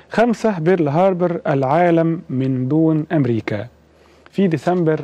خمسة بيرل هاربر العالم من دون أمريكا في ديسمبر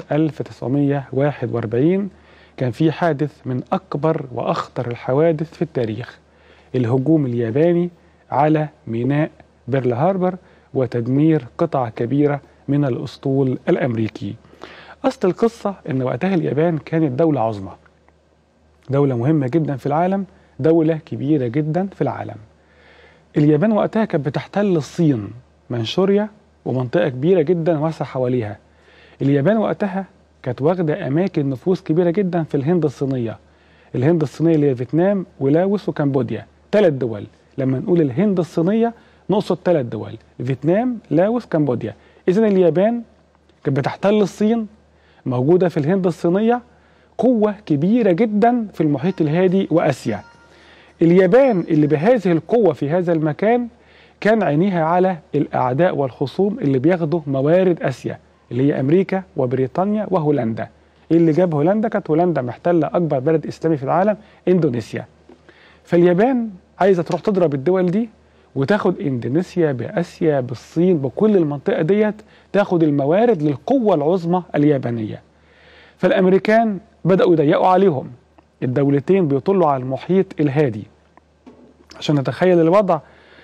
1941 كان في حادث من أكبر وأخطر الحوادث في التاريخ الهجوم الياباني على ميناء بيرل هاربر وتدمير قطع كبيرة من الأسطول الأمريكي أصل القصة أن وقتها اليابان كانت دولة عظمى دولة مهمة جدا في العالم دولة كبيرة جدا في العالم اليابان وقتها كانت بتحتل الصين منشوريا ومنطقة كبيرة جدا واسعة حواليها اليابان وقتها كانت واخدة أماكن نفوذ كبيرة جدا في الهند الصينية الهند الصينية اللي هي فيتنام ولاوس وكمبوديا ثلاث دول لما نقول الهند الصينية نقصد ثلاث دول فيتنام لاوس كمبوديا إذا اليابان كانت بتحتل الصين موجودة في الهند الصينية قوة كبيرة جدا في المحيط الهادي وآسيا اليابان اللي بهذه القوة في هذا المكان كان عينيها على الأعداء والخصوم اللي بياخدوا موارد آسيا اللي هي أمريكا وبريطانيا وهولندا إيه اللي جاب هولندا كانت هولندا محتلة أكبر بلد إسلامي في العالم إندونيسيا فاليابان عايزة تروح تضرب الدول دي وتاخد إندونيسيا بآسيا بالصين بكل المنطقة ديت تاخد الموارد للقوة العظمى اليابانية فالأمريكان بدأوا يضيقوا عليهم الدولتين بيطلوا على المحيط الهادي عشان نتخيل الوضع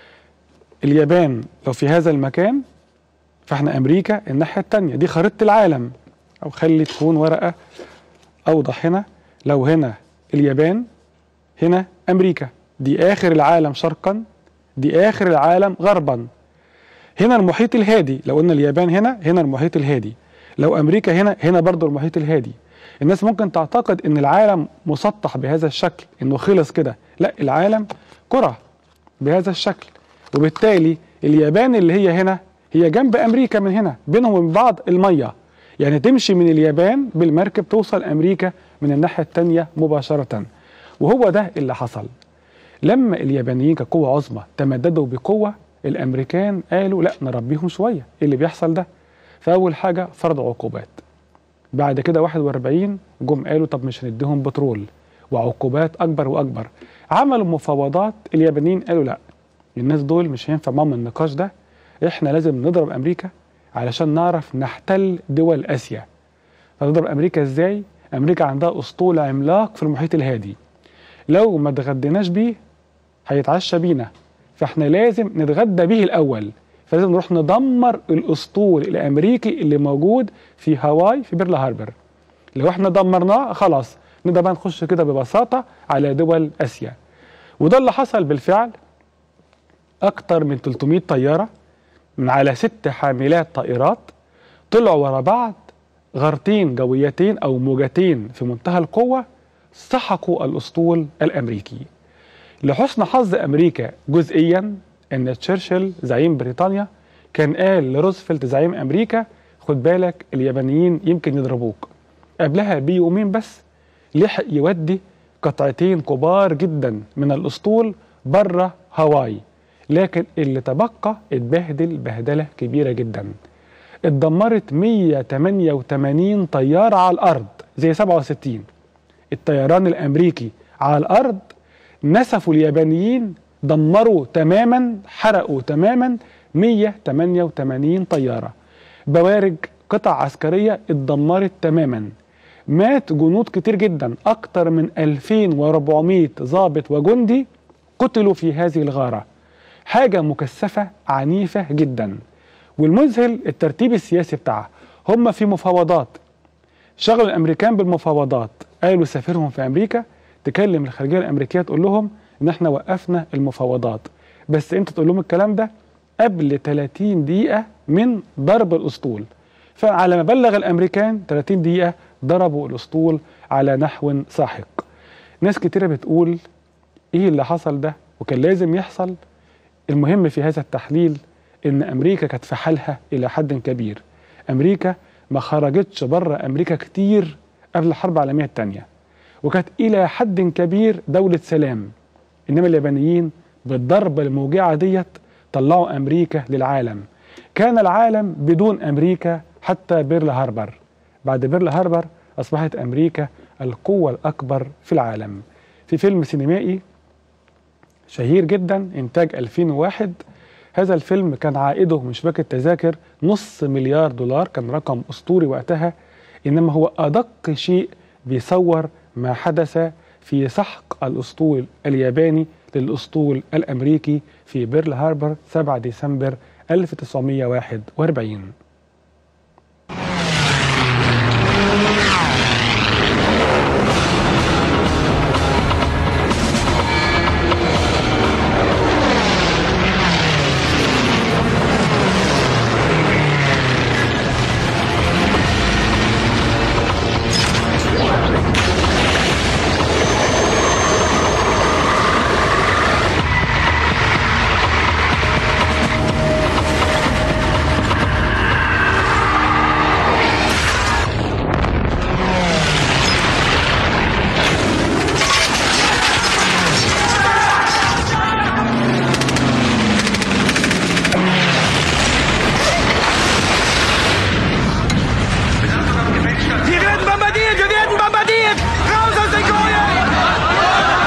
اليابان لو في هذا المكان فاحنا امريكا الناحيه الثانيه دي خريطه العالم او خلي تكون ورقه اوضح هنا لو هنا اليابان هنا امريكا دي اخر العالم شرقا دي اخر العالم غربا هنا المحيط الهادي لو قلنا اليابان هنا هنا المحيط الهادي لو امريكا هنا هنا برضو المحيط الهادي الناس ممكن تعتقد ان العالم مسطح بهذا الشكل انه خلص كده لا العالم كرة بهذا الشكل وبالتالي اليابان اللي هي هنا هي جنب امريكا من هنا بينهم وبين بعض الميه يعني تمشي من اليابان بالمركب توصل امريكا من الناحيه الثانيه مباشره وهو ده اللي حصل لما اليابانيين كقوه عظمى تمددوا بقوه الامريكان قالوا لا نربيهم شويه ايه اللي بيحصل ده فاول حاجه فرضوا عقوبات بعد كده 41 جم قالوا طب مش هنديهم بترول وعقوبات اكبر واكبر عملوا مفاوضات اليابانيين قالوا لا الناس دول مش هينفع معاهم النقاش ده احنا لازم نضرب امريكا علشان نعرف نحتل دول اسيا فنضرب امريكا ازاي امريكا عندها اسطول عملاق في المحيط الهادي لو ما اتغديناش بيه هيتعشى بينا فاحنا لازم نتغدى بيه الاول فلازم نروح ندمر الاسطول الامريكي اللي موجود في هاواي في بيرل هاربر لو احنا دمرناه خلاص نقدر بقى نخش كده ببساطه على دول اسيا وده اللي حصل بالفعل اكتر من 300 طياره من على ست حاملات طائرات طلعوا ورا بعض غارتين جويتين او موجتين في منتهى القوه سحقوا الاسطول الامريكي لحسن حظ امريكا جزئيا ان تشرشل زعيم بريطانيا كان قال لروزفلت زعيم امريكا خد بالك اليابانيين يمكن يضربوك قبلها بيومين بس لحق يودي قطعتين كبار جدا من الاسطول بره هاواي لكن اللي تبقى اتبهدل بهدله كبيره جدا اتدمرت 188 طياره على الارض زي 67 الطيران الامريكي على الارض نسفوا اليابانيين دمروا تماما حرقوا تماما 188 طياره بوارج قطع عسكريه اتدمرت تماما مات جنود كتير جدا اكتر من 2400 ضابط وجندي قتلوا في هذه الغاره حاجة مكثفة عنيفة جدا والمذهل الترتيب السياسي بتاعها هم في مفاوضات شغلوا الامريكان بالمفاوضات قالوا سفيرهم في امريكا تكلم الخارجيه الامريكيه تقول لهم ان احنا وقفنا المفاوضات بس انت تقول لهم الكلام ده قبل 30 دقيقه من ضرب الاسطول فعلى ما بلغ الامريكان 30 دقيقه ضربوا الاسطول على نحو ساحق ناس كتيره بتقول ايه اللي حصل ده وكان لازم يحصل المهم في هذا التحليل ان امريكا كانت في حالها الى حد كبير امريكا ما خرجتش بره امريكا كتير قبل الحرب العالميه الثانيه وكانت الى حد كبير دوله سلام انما اليابانيين بالضربه الموجعه ديت طلعوا امريكا للعالم كان العالم بدون امريكا حتى بيرل هاربر بعد بيرل هاربر اصبحت امريكا القوه الاكبر في العالم في فيلم سينمائي شهير جدا انتاج 2001 هذا الفيلم كان عائده من شباك التذاكر نص مليار دولار كان رقم أسطوري وقتها إنما هو أدق شيء بيصور ما حدث في سحق الأسطول الياباني للأسطول الأمريكي في بيرل هاربر 7 ديسمبر 1941 Wir werden bombardiert! Wir werden bombardiert! Raus aus den Kojen!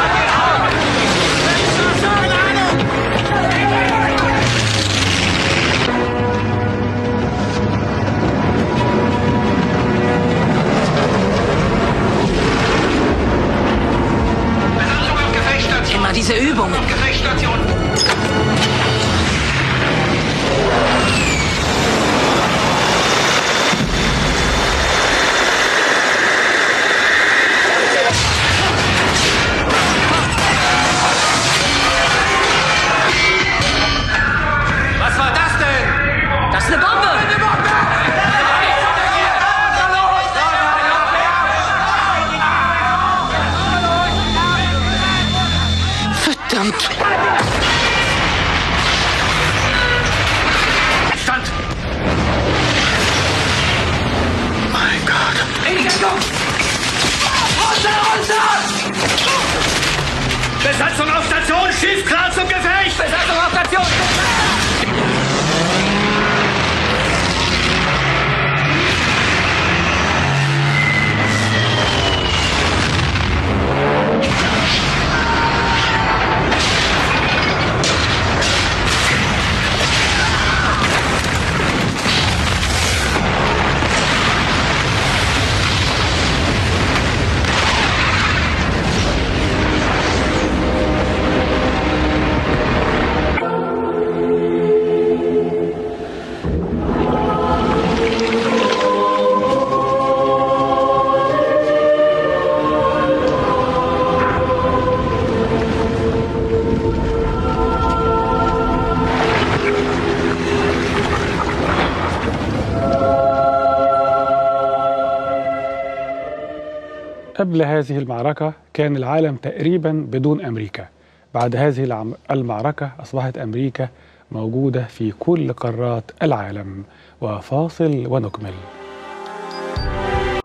Immer diese Übungen. Gefechtsstation! Was war das denn? Das ist eine Bombe! Verdammt! Stand! Mein Gott! In die Deckung! Runter, runter! Besatzung auf Station! Schiff klar zum Gefecht! Besatzung auf Station! قبل هذه المعركة كان العالم تقريبا بدون أمريكا بعد هذه العم- المعركة أصبحت أمريكا موجودة في كل قارات العالم وفاصل ونكمل